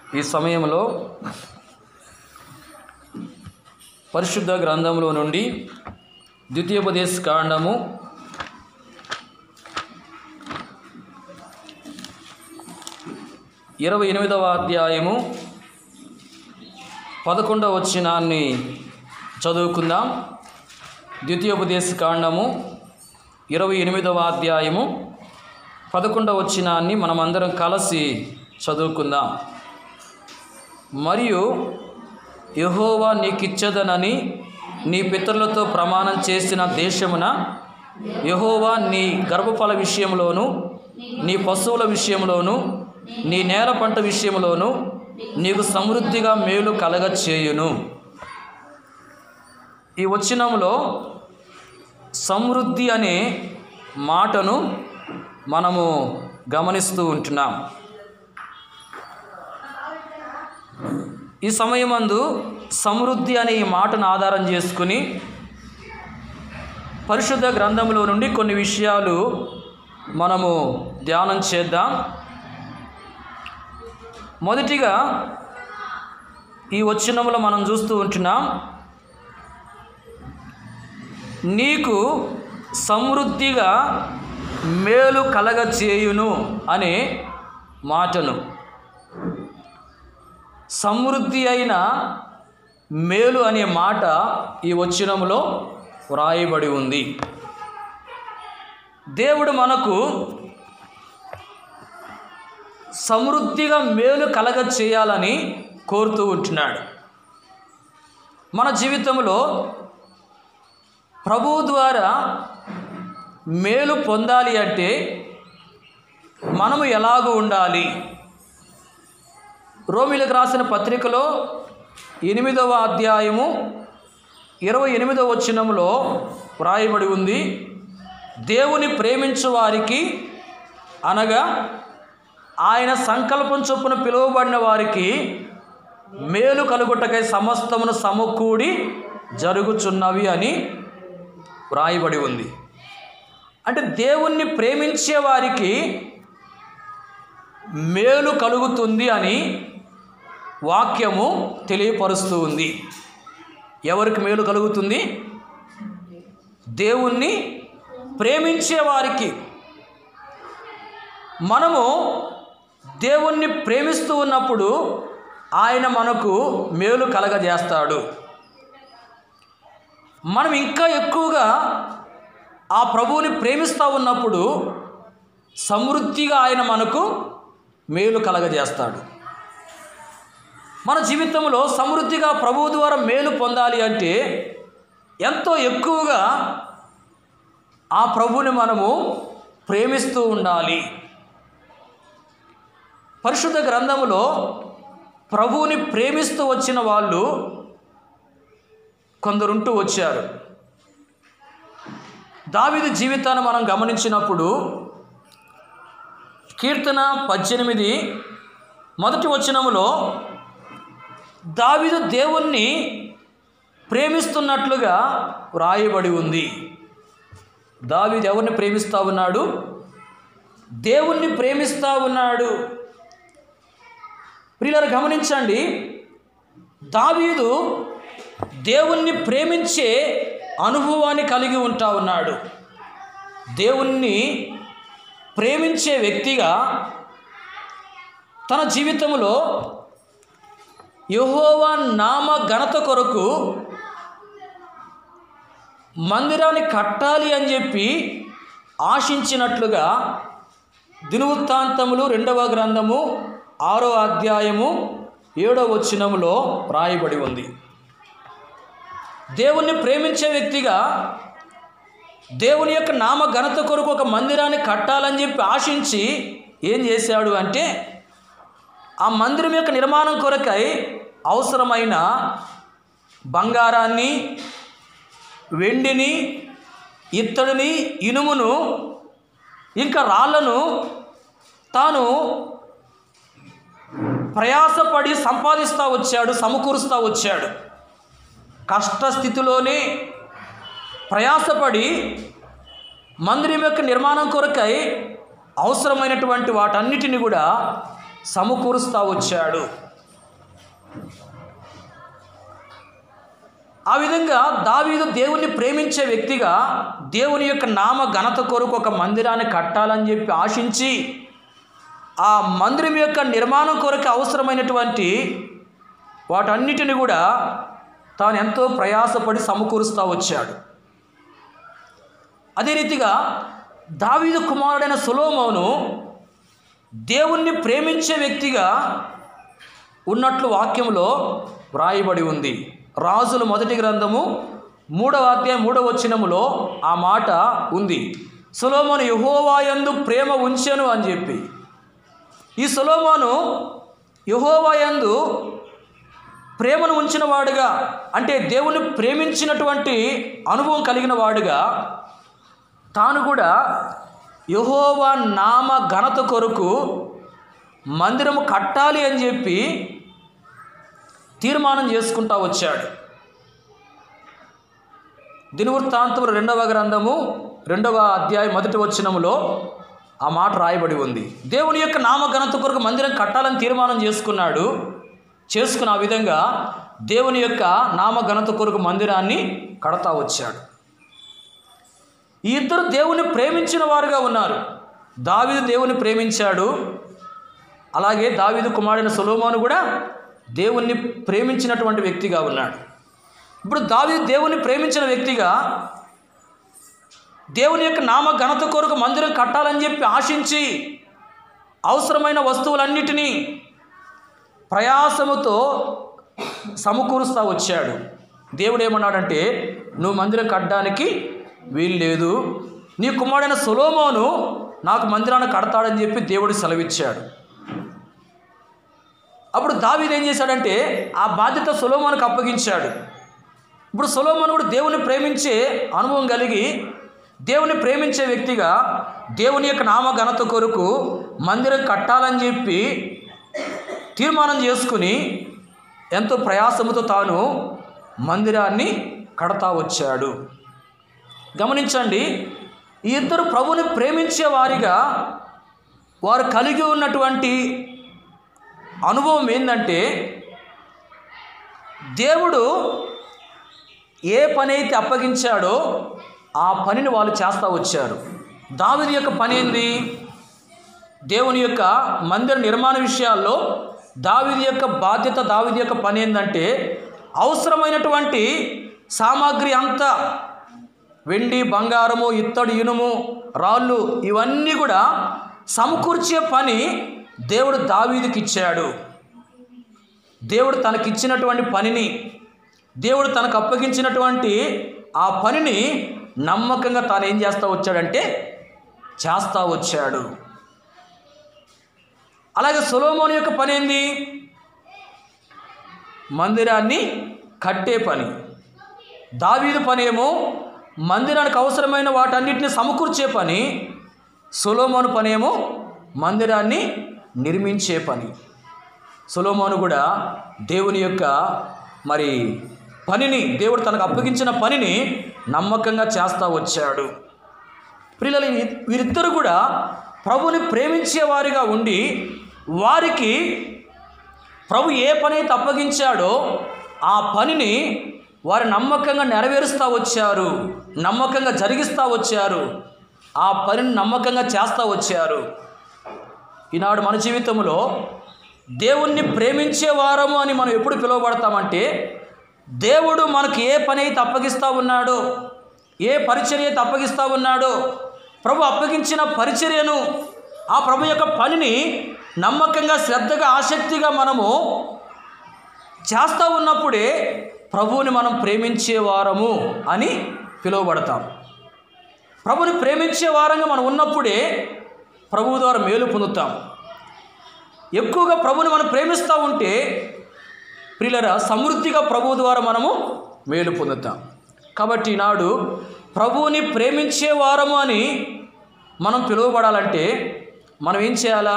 ఈ సమయంలో పరిశుద్ధ గ్రంథంలో నుండి ద్వితీయోపదేశ కాండము ఇరవై ఎనిమిదవ అధ్యాయము పదకొండవ వచ్చినాన్ని చదువుకుందాం ద్వితీయోపదేశ కాండము ఇరవై ఎనిమిదవ అధ్యాయము పదకొండవ వచ్చినాన్ని మనమందరం కలిసి చదువుకుందాం మరియు యహోవా నీకిచ్చదనని నీ పితరులతో ప్రమాణం చేసిన దేశమున యహోవా నీ గర్భఫల విషయంలోను నీ పశువుల విషయంలోను నీ నేల పంట విషయంలోను నీకు సమృద్ధిగా మేలు కలగ చేయును ఈ వచనంలో సమృద్ధి అనే మాటను మనము గమనిస్తూ ఉంటున్నాం ఈ సమయమందు సమృద్ధి అనే ఈ మాటను ఆధారం చేసుకుని పరిశుద్ధ గ్రంథంలో నుండి కొన్ని విషయాలు మనము ధ్యానం చేద్దాం మొదటిగా ఈ వచనంలో మనం చూస్తూ ఉంటున్నాం నీకు సమృద్ధిగా మేలు కలగచేయును అనే మాటను సమృద్ధి అయిన మేలు అనే మాట ఈ వచనంలో వ్రాయబడి ఉంది దేవుడు మనకు సమృద్ధిగా మేలు కలగ చేయాలని కోరుతూ ఉంటున్నాడు మన జీవితంలో ప్రభువు ద్వారా మేలు పొందాలి అంటే మనము ఎలాగూ ఉండాలి రోమిలకు రాసిన పత్రికలో ఎనిమిదవ అధ్యాయము ఇరవై ఎనిమిదవ వచనంలో వ్రాయబడి ఉంది దేవుని ప్రేమించు వారికి అనగా ఆయన సంకల్పం చొప్పున పిలువబడిన వారికి మేలు కలుగుటకై సమస్తమును సమకూడి జరుగుచున్నవి అని వ్రాయబడి ఉంది అంటే దేవుణ్ణి ప్రేమించే వారికి మేలు కలుగుతుంది అని వాక్యము తెలియపరుస్తూ ఉంది ఎవరికి మేలు కలుగుతుంది దేవుణ్ణి ప్రేమించే వారికి మనము దేవుణ్ణి ప్రేమిస్తూ ఉన్నప్పుడు ఆయన మనకు మేలు కలగజేస్తాడు మనం ఇంకా ఎక్కువగా ఆ ప్రభువుని ప్రేమిస్తూ ఉన్నప్పుడు సమృద్ధిగా ఆయన మనకు మేలు కలగజేస్తాడు మన జీవితంలో సమృద్ధిగా ప్రభువు ద్వారా మేలు పొందాలి అంటే ఎంతో ఎక్కువగా ఆ ప్రభువుని మనము ప్రేమిస్తూ ఉండాలి పరిశుద్ధ గ్రంథములో ప్రభువుని ప్రేమిస్తూ వచ్చిన వాళ్ళు కొందరుంటూ వచ్చారు దావిది జీవితాన్ని మనం గమనించినప్పుడు కీర్తన పద్దెనిమిది మొదటి వచనములో దావిదు దేవుణ్ణి ప్రేమిస్తున్నట్లుగా వ్రాయబడి ఉంది దావీదు ఎవరిని ప్రేమిస్తూ ఉన్నాడు దేవుణ్ణి ప్రేమిస్తూ ఉన్నాడు ప్రియులారు గమనించండి దావీదు దేవుణ్ణి ప్రేమించే అనుభవాన్ని కలిగి ఉంటా ఉన్నాడు దేవుణ్ణి ప్రేమించే వ్యక్తిగా తన జీవితంలో యహోవా నామ ఘనత కొరకు మందిరాన్ని కట్టాలి అని చెప్పి ఆశించినట్లుగా దినవృత్తాంతములు రెండవ గ్రంథము ఆరో అధ్యాయము ఏడవ వచనములో రాయబడి ఉంది దేవుణ్ణి ప్రేమించే వ్యక్తిగా దేవుని యొక్క నామ ఘనత కొరకు ఒక మందిరాన్ని కట్టాలని చెప్పి ఆశించి ఏం చేశాడు అంటే ఆ మందిరం యొక్క నిర్మాణం కొరకై అవసరమైన బంగారాన్ని వెండిని ఇత్తడిని ఇనుమును ఇంకా రాళ్లను తాను ప్రయాసపడి సంపాదిస్తూ వచ్చాడు సమకూరుస్తూ వచ్చాడు కష్టస్థితిలోనే ప్రయాసపడి మందిరం యొక్క నిర్మాణం కొరకై అవసరమైనటువంటి వాటన్నిటిని కూడా సమకూరుస్తూ వచ్చాడు ఆ విధంగా దావీదు దేవుణ్ణి ప్రేమించే వ్యక్తిగా దేవుని యొక్క నామ ఘనత కొరకు ఒక మందిరాన్ని కట్టాలని చెప్పి ఆశించి ఆ మందిరం యొక్క నిర్మాణం కొరకు అవసరమైనటువంటి వాటన్నిటిని కూడా తాను ఎంతో ప్రయాసపడి సమకూరుస్తూ వచ్చాడు అదే రీతిగా దావీదు కుమారుడైన సులోమోను దేవుణ్ణి ప్రేమించే వ్యక్తిగా ఉన్నట్లు వాక్యంలో వ్రాయబడి ఉంది రాజుల మొదటి గ్రంథము మూడవ అధ్యాయం మూడవ వచనములో ఆ మాట ఉంది సులోమోను యహోవాయందు ప్రేమ ఉంచెను అని చెప్పి ఈ సులోమోను యహోవాయందు ప్రేమను ఉంచిన వాడుగా అంటే దేవుని ప్రేమించినటువంటి అనుభవం కలిగిన వాడుగా తాను కూడా యహోవా నామ ఘనత కొరకు మందిరము కట్టాలి అని చెప్పి తీర్మానం చేసుకుంటా వచ్చాడు దినవృత్తాంతములు రెండవ గ్రంథము రెండవ అధ్యాయం మొదటి వచనములో ఆ మాట రాయబడి ఉంది దేవుని యొక్క నామ ఘనత కొరకు మందిరం కట్టాలని తీర్మానం చేసుకున్నాడు చేసుకున్న ఆ విధంగా దేవుని యొక్క నామ ఘనత కొరకు మందిరాన్ని కడతా వచ్చాడు ఈ ఇద్దరు దేవుని ప్రేమించిన వారుగా ఉన్నారు దావీదు దేవుని ప్రేమించాడు అలాగే దావీదు కుమారుడైన సొలోమోను కూడా దేవుణ్ణి ప్రేమించినటువంటి వ్యక్తిగా ఉన్నాడు ఇప్పుడు దావీదు దేవుని ప్రేమించిన వ్యక్తిగా దేవుని యొక్క నామ ఘనత కొరకు మందిరం కట్టాలని చెప్పి ఆశించి అవసరమైన వస్తువులన్నిటినీ ప్రయాసముతో సమకూరుస్తూ వచ్చాడు దేవుడు ఏమన్నాడంటే నువ్వు మందిరం కట్టడానికి వీలు లేదు నీ కుమారుడైన సొలోమోను నాకు మందిరాన్ని కడతాడని చెప్పి దేవుడు సెలవిచ్చాడు అప్పుడు దావీదు ఏం చేశాడంటే ఆ బాధ్యత సొలోమోనుకు అప్పగించాడు ఇప్పుడు సొలోమోను కూడా దేవుని ప్రేమించే అనుభవం కలిగి దేవుని ప్రేమించే వ్యక్తిగా దేవుని యొక్క నామ ఘనత కొరకు మందిరం కట్టాలని చెప్పి తీర్మానం చేసుకుని ఎంతో ప్రయాసముతో తాను మందిరాన్ని కడతా వచ్చాడు గమనించండి ఈ ఇద్దరు ప్రభుని ప్రేమించే వారిగా వారు కలిగి ఉన్నటువంటి అనుభవం ఏంటంటే దేవుడు ఏ పని అయితే అప్పగించాడో ఆ పనిని వాళ్ళు చేస్తూ వచ్చారు దావిది యొక్క పని ఏంది దేవుని యొక్క మందిర నిర్మాణ విషయాల్లో దావిది యొక్క బాధ్యత దావిది యొక్క పని ఏంటంటే అవసరమైనటువంటి సామాగ్రి అంతా వెండి బంగారము ఇత్తడి ఇనుము రాళ్ళు ఇవన్నీ కూడా సమకూర్చే పని దేవుడు దావీదుకి ఇచ్చాడు దేవుడు తనకిచ్చినటువంటి పనిని దేవుడు తనకు అప్పగించినటువంటి ఆ పనిని నమ్మకంగా తాను ఏం చేస్తూ వచ్చాడంటే చేస్తూ వచ్చాడు అలాగే సొలోమోని యొక్క పని ఏంది మందిరాన్ని కట్టే పని దావీదు పనేమో మందిరానికి అవసరమైన వాటన్నిటిని సమకూర్చే పని సొలోమోను పనేమో మందిరాన్ని నిర్మించే పని సొలోమోను కూడా దేవుని యొక్క మరి పనిని దేవుడు తనకు అప్పగించిన పనిని నమ్మకంగా చేస్తూ వచ్చాడు పిల్లలు వీరిద్దరు కూడా ప్రభుని ప్రేమించే వారిగా ఉండి వారికి ప్రభు ఏ పని అయితే అప్పగించాడో ఆ పనిని వారు నమ్మకంగా నెరవేరుస్తూ వచ్చారు నమ్మకంగా జరిగిస్తూ వచ్చారు ఆ పనిని నమ్మకంగా చేస్తూ వచ్చారు ఈనాడు మన జీవితంలో దేవుణ్ణి ప్రేమించే వారము అని మనం ఎప్పుడు పిలువబడతామంటే దేవుడు మనకు ఏ పని అయితే అప్పగిస్తూ ఉన్నాడో ఏ పరిచర్య అయితే అప్పగిస్తూ ఉన్నాడో ప్రభు అప్పగించిన పరిచర్యను ఆ ప్రభు యొక్క పనిని నమ్మకంగా శ్రద్ధగా ఆసక్తిగా మనము చేస్తూ ఉన్నప్పుడే ప్రభువుని మనం ప్రేమించే వారము అని పిలువబడతాం ప్రభుని ప్రేమించే వారంగా మనం ఉన్నప్పుడే ప్రభువు ద్వారా మేలు పొందుతాం ఎక్కువగా ప్రభుని మనం ప్రేమిస్తూ ఉంటే ప్రియులరా సమృద్ధిగా ప్రభువు ద్వారా మనము మేలు పొందుతాం కాబట్టి ఈనాడు ప్రభువుని ప్రేమించే వారము అని మనం పిలువబడాలంటే మనం ఏం చేయాలా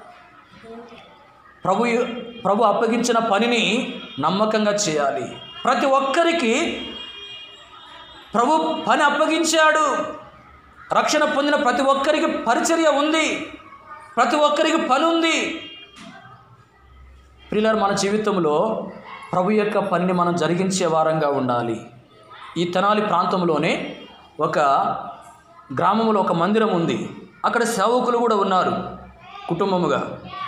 ప్రభు ప్రభు అప్పగించిన పనిని నమ్మకంగా చేయాలి ప్రతి ఒక్కరికి ప్రభు పని అప్పగించాడు రక్షణ పొందిన ప్రతి ఒక్కరికి పరిచర్య ఉంది ప్రతి ఒక్కరికి పని ఉంది ప్రియులారు మన జీవితంలో ప్రభు యొక్క పనిని మనం జరిగించే వారంగా ఉండాలి ఈ తెనాలి ప్రాంతంలోనే ఒక గ్రామంలో ఒక మందిరం ఉంది అక్కడ సేవకులు కూడా ఉన్నారు కుటుంబముగా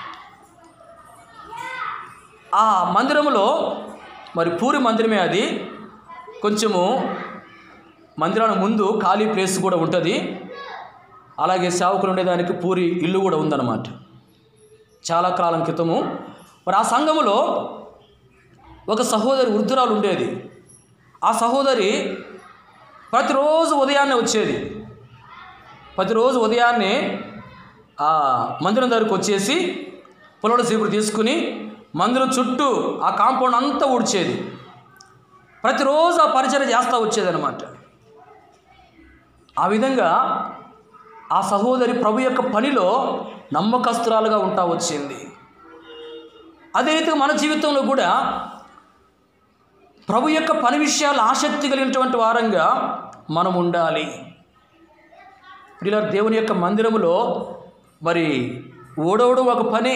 ఆ మందిరంలో మరి పూరి మందిరమే అది కొంచెము మందిరానికి ముందు ఖాళీ ప్లేస్ కూడా ఉంటుంది అలాగే సేవకులు ఉండేదానికి పూరి ఇల్లు కూడా ఉందన్నమాట చాలా కాలం క్రితము మరి ఆ సంఘములో ఒక సహోదరి వృద్ధురాలు ఉండేది ఆ సహోదరి ప్రతిరోజు ఉదయాన్నే వచ్చేది ప్రతిరోజు ఉదయాన్నే ఆ మందిరం దగ్గరకు వచ్చేసి పొలడు చీపురు తీసుకుని మందిరం చుట్టూ ఆ కాంపౌండ్ అంతా ఊడ్చేది ప్రతిరోజు ఆ పరిచయం చేస్తూ వచ్చేదనమాట ఆ విధంగా ఆ సహోదరి ప్రభు యొక్క పనిలో నమ్మకస్తురాలుగా ఉంటా వచ్చింది అదే రీతిగా మన జీవితంలో కూడా ప్రభు యొక్క పని విషయాలు ఆసక్తి కలిగినటువంటి వారంగా మనం ఉండాలి ప్రియుల దేవుని యొక్క మందిరములో మరి ఓడోడు ఒక పని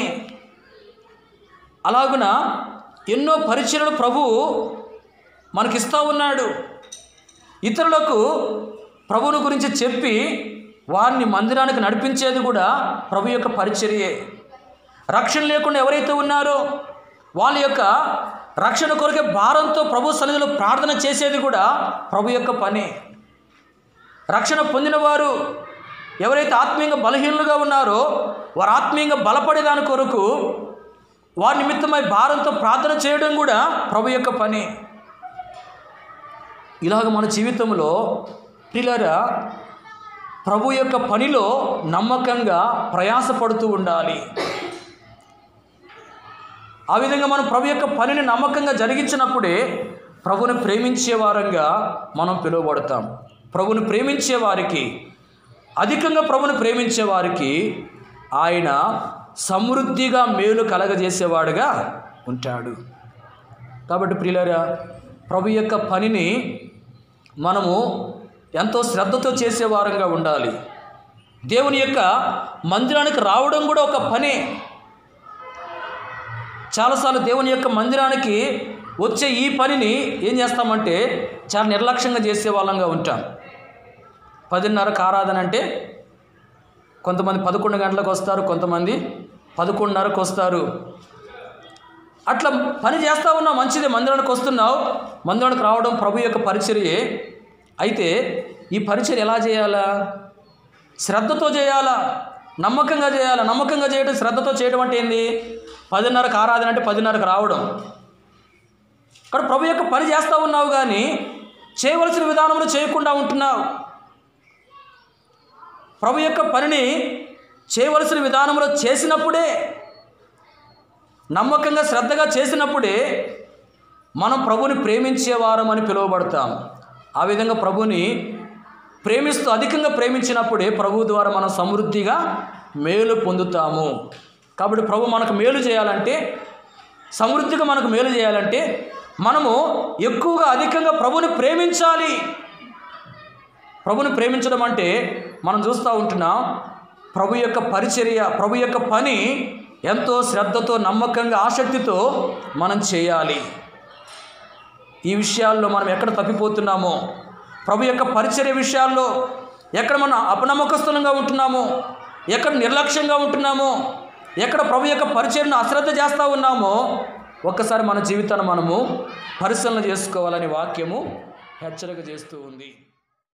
అలాగున ఎన్నో పరిచయలు ప్రభు మనకిస్తూ ఉన్నాడు ఇతరులకు ప్రభువుని గురించి చెప్పి వారిని మందిరానికి నడిపించేది కూడా ప్రభు యొక్క పరిచర్యే రక్షణ లేకుండా ఎవరైతే ఉన్నారో వాళ్ళ యొక్క రక్షణ కొరకే భారంతో ప్రభు సన్నిధిలో ప్రార్థన చేసేది కూడా ప్రభు యొక్క పని రక్షణ పొందిన వారు ఎవరైతే ఆత్మీయంగా బలహీనులుగా ఉన్నారో వారు ఆత్మీయంగా బలపడేదాని కొరకు వారి నిమిత్తమై భారంతో ప్రార్థన చేయడం కూడా ప్రభు యొక్క పని ఇలాగ మన జీవితంలో పిల్లరా ప్రభు యొక్క పనిలో నమ్మకంగా ప్రయాసపడుతూ ఉండాలి ఆ విధంగా మనం ప్రభు యొక్క పనిని నమ్మకంగా జరిగించినప్పుడే ప్రభుని ప్రేమించే వారంగా మనం పిలువబడతాం ప్రభుని ప్రేమించే వారికి అధికంగా ప్రభుని ప్రేమించే వారికి ఆయన సమృద్ధిగా మేలు కలగజేసేవాడుగా ఉంటాడు కాబట్టి ప్రియులారా ప్రభు యొక్క పనిని మనము ఎంతో శ్రద్ధతో చేసే వారంగా ఉండాలి దేవుని యొక్క మందిరానికి రావడం కూడా ఒక పనే చాలాసార్లు దేవుని యొక్క మందిరానికి వచ్చే ఈ పనిని ఏం చేస్తామంటే చాలా నిర్లక్ష్యంగా చేసే వాళ్ళంగా ఉంటాం పదిన్నరకు ఆరాధన అంటే కొంతమంది పదకొండు గంటలకు వస్తారు కొంతమంది పదకొండున్నరకు వస్తారు అట్లా పని చేస్తా ఉన్నావు మంచిదే మందిరానికి వస్తున్నావు మందిరానికి రావడం ప్రభు యొక్క పరిచర్యే అయితే ఈ పరిచర్య ఎలా చేయాలా శ్రద్ధతో చేయాలా నమ్మకంగా చేయాలా నమ్మకంగా చేయడం శ్రద్ధతో చేయడం అంటే ఏంది పదిన్నరకు ఆరాధన అంటే పదిన్నరకు రావడం ఇక్కడ ప్రభు యొక్క పని చేస్తూ ఉన్నావు కానీ చేయవలసిన విధానంలో చేయకుండా ఉంటున్నావు ప్రభు యొక్క పనిని చేయవలసిన విధానంలో చేసినప్పుడే నమ్మకంగా శ్రద్ధగా చేసినప్పుడే మనం ప్రభుని ప్రేమించేవారం అని పిలువబడతాం ఆ విధంగా ప్రభుని ప్రేమిస్తూ అధికంగా ప్రేమించినప్పుడే ప్రభు ద్వారా మనం సమృద్ధిగా మేలు పొందుతాము కాబట్టి ప్రభు మనకు మేలు చేయాలంటే సమృద్ధిగా మనకు మేలు చేయాలంటే మనము ఎక్కువగా అధికంగా ప్రభుని ప్రేమించాలి ప్రభుని ప్రేమించడం అంటే మనం చూస్తూ ఉంటున్నాం ప్రభు యొక్క పరిచర్య ప్రభు యొక్క పని ఎంతో శ్రద్ధతో నమ్మకంగా ఆసక్తితో మనం చేయాలి ఈ విషయాల్లో మనం ఎక్కడ తప్పిపోతున్నామో ప్రభు యొక్క పరిచర్య విషయాల్లో ఎక్కడ మనం అపనమ్మకస్తులంగా ఉంటున్నామో ఎక్కడ నిర్లక్ష్యంగా ఉంటున్నామో ఎక్కడ ప్రభు యొక్క పరిచర్యను అశ్రద్ధ చేస్తూ ఉన్నామో ఒక్కసారి మన జీవితాన్ని మనము పరిశీలన చేసుకోవాలని వాక్యము హెచ్చరిక చేస్తూ ఉంది